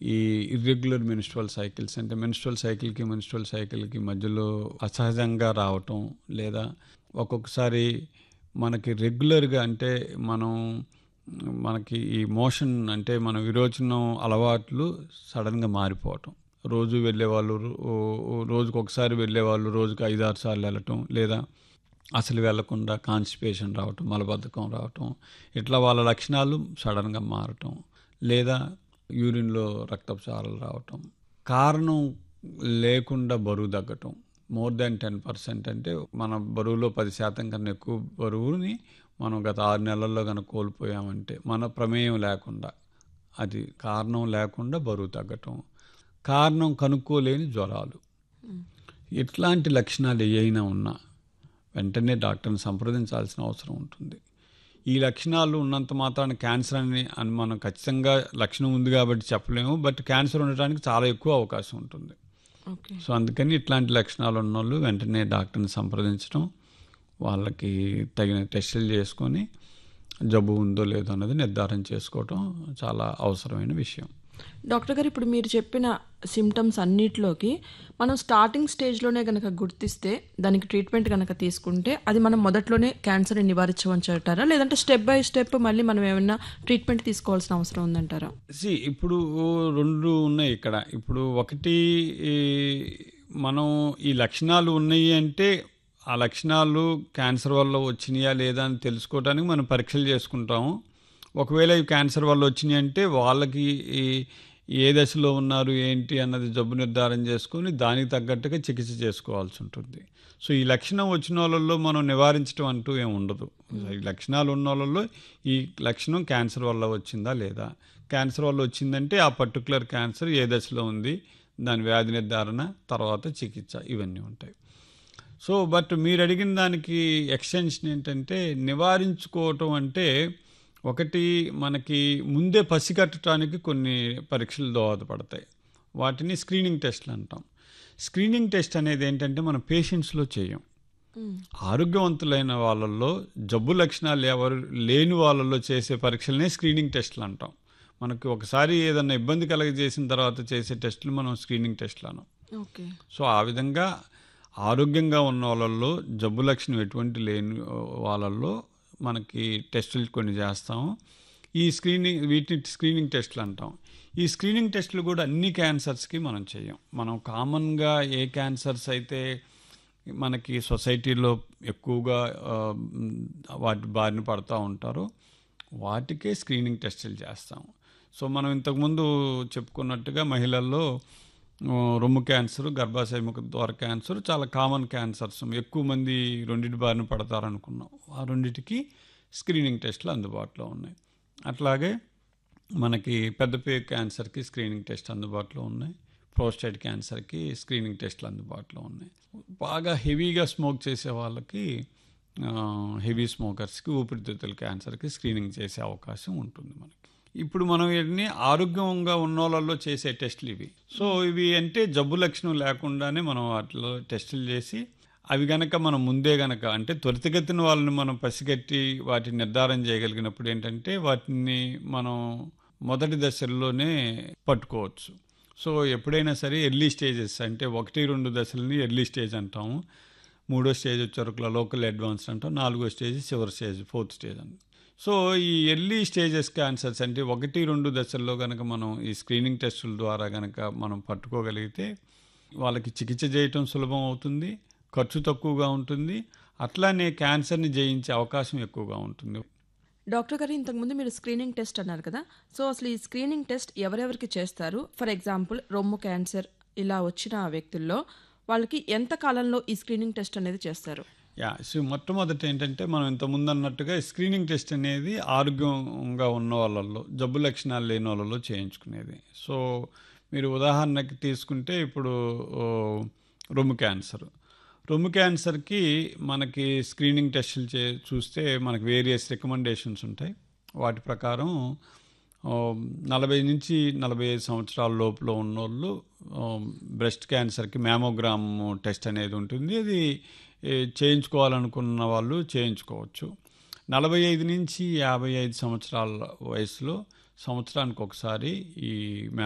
ఈ irregular menstrual cycles అంటే menstrual సైకిల్కి మెన్స్ట్రువల్ సైకిల్కి మధ్యలో అసహజంగా రావటం లేదా ఒక్కొక్కసారి మనకి రెగ్యులర్గా అంటే మనం మనకి ఈ మోషన్ అంటే మన విరోచనం అలవాట్లు సడన్గా మారిపోవటం రోజు వెళ్ళేవాళ్ళు రో- రోజుకు ఒకసారి వెళ్ళేవాళ్ళు రోజుకు ఐదు ఆరు సార్లు వెళ్ళటం లేదా అసలు వెళ్లకుండా కాన్స్టిపేషన్ రావటం మలబద్ధకం రావటం ఇట్లా వాళ్ళ లక్షణాలు సడన్గా మారటం లేదా యూరిన్లో రక్తపు చారలు రావటం కారణం లేకుండా బరువు తగ్గటం మోర్ దాన్ టెన్ పర్సెంట్ అంటే మన బరువులో పది శాతం కన్నా ఎక్కువ బరువుని మనం గత ఆరు నెలల్లో కనుక కోల్పోయామంటే మన ప్రమేయం లేకుండా అది కారణం లేకుండా బరువు తగ్గటం కారణం కనుక్కోలేని జ్వరాలు ఇట్లాంటి లక్షణాలు ఏవైనా ఉన్నా వెంటనే డాక్టర్ని సంప్రదించాల్సిన అవసరం ఉంటుంది ఈ లక్షణాలు ఉన్నంత మాత్రాన క్యాన్సర్ అని అని మనం ఖచ్చితంగా లక్షణం ఉంది కాబట్టి చెప్పలేము బట్ క్యాన్సర్ ఉండటానికి చాలా ఎక్కువ అవకాశం ఉంటుంది ఓకే సో అందుకని ఇట్లాంటి లక్షణాలు ఉన్న వాళ్ళు వెంటనే డాక్టర్ని సంప్రదించడం వాళ్ళకి తగిన టెస్టులు చేసుకొని జబ్బు ఉందో లేదో అన్నది నిర్ధారణ చేసుకోవటం చాలా అవసరమైన విషయం డాక్టర్ గారు ఇప్పుడు మీరు చెప్పిన సిమ్టమ్స్ అన్నిటిలోకి మనం స్టార్టింగ్ స్టేజ్లోనే కనుక గుర్తిస్తే దానికి ట్రీట్మెంట్ కనుక తీసుకుంటే అది మనం మొదట్లోనే క్యాన్సర్ని నివారించవచ్చు అంటారా లేదంటే స్టెప్ బై స్టెప్ మళ్ళీ మనం ఏమైనా ట్రీట్మెంట్ తీసుకోవాల్సిన అవసరం ఉందంటారా సి ఇప్పుడు రెండు ఉన్నాయి ఇక్కడ ఇప్పుడు ఒకటి ఈ మనం ఈ లక్షణాలు ఉన్నాయి అంటే ఆ లక్షణాలు క్యాన్సర్ వల్ల వచ్చినాయా లేదా అని తెలుసుకోవడానికి మనం పరీక్షలు చేసుకుంటాము ఒకవేళ ఈ క్యాన్సర్ వల్ల వచ్చినాయి అంటే వాళ్ళకి ఈ ఏ దశలో ఉన్నారు ఏంటి అన్నది జబ్బు నిర్ధారణ చేసుకొని దానికి తగ్గట్టుగా చికిత్స చేసుకోవాల్సి ఉంటుంది సో ఈ లక్షణం వచ్చిన వాళ్ళల్లో మనం నివారించడం అంటూ ఏమి ఉండదు ఈ లక్షణాలు ఉన్న వాళ్ళల్లో ఈ లక్షణం క్యాన్సర్ వల్ల వచ్చిందా లేదా క్యాన్సర్ వల్ల వచ్చిందంటే ఆ పర్టికులర్ క్యాన్సర్ ఏ దశలో ఉంది దాని వ్యాధి నిర్ధారణ తర్వాత చికిత్స ఇవన్నీ ఉంటాయి సో బట్ మీరు అడిగిన దానికి ఎక్స్టెన్షన్ ఏంటంటే నివారించుకోవటం అంటే ఒకటి మనకి ముందే పసిగట్టడానికి కొన్ని పరీక్షలు దోహదపడతాయి వాటిని స్క్రీనింగ్ టెస్ట్లు అంటాం స్క్రీనింగ్ టెస్ట్ అనేది ఏంటంటే మనం పేషెంట్స్లో చేయం ఆరోగ్యవంతులైన వాళ్ళల్లో జబ్బు లక్షణాలు ఎవరు లేని వాళ్ళల్లో చేసే పరీక్షలనే స్క్రీనింగ్ టెస్ట్లు అంటాం మనకి ఒకసారి ఏదైనా ఇబ్బంది కలగజేసిన తర్వాత చేసే టెస్టులు మనం స్క్రీనింగ్ టెస్ట్లు అనం ఓకే సో ఆ విధంగా ఆరోగ్యంగా ఉన్న వాళ్ళల్లో జబ్బు లక్షణం ఎటువంటి లేని వాళ్ళల్లో మనకి టెస్టులు కొన్ని చేస్తాము ఈ స్క్రీనింగ్ వీటిని స్క్రీనింగ్ టెస్టులు అంటాం ఈ స్క్రీనింగ్ టెస్టులు కూడా అన్ని క్యాన్సర్స్కి మనం చేయం మనం కామన్గా ఏ క్యాన్సర్స్ అయితే మనకి సొసైటీలో ఎక్కువగా ఆ, వాటి బారిన పడుతూ ఉంటారో వాటికే స్క్రీనింగ్ టెస్టులు చేస్తాం సో మనం ఇంతకుముందు చెప్పుకున్నట్టుగా మహిళల్లో ఆ, రొమ్ము క్యాన్సర్ గర్భాశయ ముఖ ద్వార క్యాన్సర్ చాలా కామన్ క్యాన్సర్స్ ఎక్కువ మంది రెండింటి బారిన పడతారనుకున్నాం ఆ రెండిటికి స్క్రీనింగ్ టెస్టులు అందుబాటులో ఉన్నాయి అట్లాగే మనకి పెద్దపే క్యాన్సర్కి స్క్రీనింగ్ టెస్ట్ అందుబాటులో ఉన్నాయి ప్రోస్టేట్ క్యాన్సర్కి స్క్రీనింగ్ టెస్ట్లు అందుబాటులో ఉన్నాయి బాగా హెవీగా స్మోక్ చేసే వాళ్ళకి హెవీ స్మోకర్స్కి ఊపిరితిత్తుల క్యాన్సర్కి స్క్రీనింగ్ చేసే అవకాశం ఉంటుంది మనకి ఇప్పుడు మనం వీటిని ఆరోగ్యంగా ఉన్న వాళ్ళల్లో చేసే టెస్టులు ఇవి సో ఇవి అంటే జబ్బు లక్షణం లేకుండానే మనం వాటిలో టెస్టులు చేసి అవి గనక మనం ముందే గనక అంటే త్వరితగతిన వాళ్ళని మనం పసిగట్టి వాటిని నిర్ధారణ చేయగలిగినప్పుడు ఏంటంటే వాటిని మనం మొదటి దశల్లోనే పట్టుకోవచ్చు సో ఎప్పుడైనా సరే ఎర్లీ స్టేజెస్ అంటే ఒకటి రెండు దశలని ఎర్లీ స్టేజ్ అంటాము మూడో స్టేజ్ వచ్చేవరకు లోకల్ అడ్వాన్స్ అంటాం నాలుగో స్టేజ్ చివరి స్టేజ్ ఫోర్త్ స్టేజ్ అని సో ఈ ఎర్లీ స్టేజెస్ క్యాన్సర్స్ అంటే ఒకటి రెండు దశల్లో కనుక మనం ఈ స్క్రీనింగ్ టెస్టుల ద్వారా కనుక మనం పట్టుకోగలిగితే వాళ్ళకి చికిత్స చేయటం సులభం అవుతుంది ఖర్చు తక్కువగా ఉంటుంది అట్లానే క్యాన్సర్ని జయించే అవకాశం ఎక్కువగా ఉంటుంది డాక్టర్ గారు ఇంతకుముందు మీరు స్క్రీనింగ్ టెస్ట్ అన్నారు కదా సో అసలు ఈ స్క్రీనింగ్ టెస్ట్ ఎవరెవరికి చేస్తారు ఫర్ ఎగ్జాంపుల్ రొమ్ము క్యాన్సర్ ఇలా వచ్చిన వ్యక్తుల్లో వాళ్ళకి ఎంత కాలంలో ఈ స్క్రీనింగ్ టెస్ట్ అనేది చేస్తారు యా సో మొట్టమొదటి ఏంటంటే మనం ఇంత ముందు అన్నట్టుగా స్క్రీనింగ్ టెస్ట్ అనేది ఆరోగ్యంగా ఉన్న వాళ్ళల్లో జబ్బు లక్షణాలు లేని వాళ్ళలో చేయించుకునేది సో మీరు ఉదాహరణకి తీసుకుంటే ఇప్పుడు ఓ, రొమ్ము క్యాన్సర్ రొమ్ము క్యాన్సర్కి మనకి స్క్రీనింగ్ టెస్టులు చే చూస్తే మనకి వేరియస్ రికమెండేషన్స్ ఉంటాయి వాటి ప్రకారం ఆ, నలభై నుంచి నలభై ఐదు సంవత్సరాల లోపల ఉన్నోళ్ళు బ్రెస్ట్ క్యాన్సర్కి మ్యామోగ్రామ్ టెస్ట్ అనేది ఉంటుంది అది ఏ, చేయించుకోవాలనుకున్న వాళ్ళు చేయించుకోవచ్చు నలభై ఐదు నుంచి యాభై ఐదు సంవత్సరాల వయసులో సంవత్సరానికి ఒకసారి ఈ